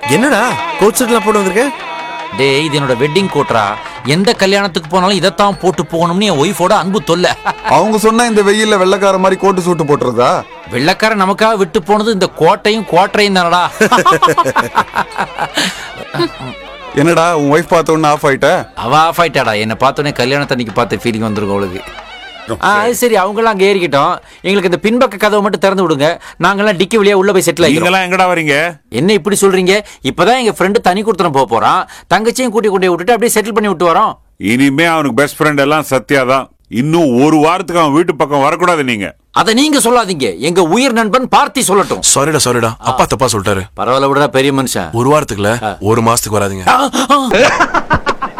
என்னடா கோட் செட்லாம் போட்டு வந்திருக்க டேய் இது என்னோட வெட்டிங் கோட்ரா எந்த கல்யாணத்துக்கு போனாலும் இதைத்தான் போட்டு போகணும்னு என் ஒய்ஃபோட அன்பு தொல்லை அவங்க சொன்னா இந்த வெயில்ல வெள்ளக்கார மாதிரி கோட்டு சூட்டு போட்டுறதா வெள்ளக்காரன் நமக்காக விட்டு போனது இந்த கோட்டையும் கோட்டையும் தானடா என்னடா உன் ஒய்ஃப் பார்த்த உடனே ஆஃப் ஆயிட்ட அவ ஆஃப் ஆயிட்டாடா என்னை பார்த்தோன்னே கல்யாணத்தன்னைக்கு பார்த்த ஃபீலிங் வந்துருக்கும் அவளுக்கு ஆ அது சரி அவங்களாம் அங்கே ஏறிக்கிட்டோம் எங்களுக்கு இந்த பின்பக்க கதவை மட்டும் திறந்து விடுங்க நாங்கெல்லாம் டிக்கி வழியா உள்ள போய் செட்டில் ஆகிக்கிறோம் நீங்களாம் எங்கடா வரீங்க என்ன இப்படி சொல்றீங்க இப்பதான் எங்க ஃப்ரெண்டு தனி கொடுத்துரும் போக போறான் தங்கச்சியும் கூட்டி கொண்டு போய் விட்டுட்டு அப்படியே செட்டில் பண்ணி விட்டு வரோம் இனிமே அவனுக்கு பெஸ்ட் ஃப்ரெண்ட் எல்லாம் சத்யா தான் இன்னும் ஒரு வாரத்துக்கு அவன் வீட்டு பக்கம் வரக்கூடாது நீங்க அதை நீங்க சொல்லாதீங்க எங்க உயிர் நண்பன் பார்த்தி சொல்லட்டும் சாரிடா சாரிடா அப்பா தப்பா சொல்லிட்டாரு பரவாயில்ல விடுறா பெரிய மனுஷன் ஒரு வாரத்துக்குல ஒரு மாசத்துக்கு வராதீங்க ஆ, ஆ.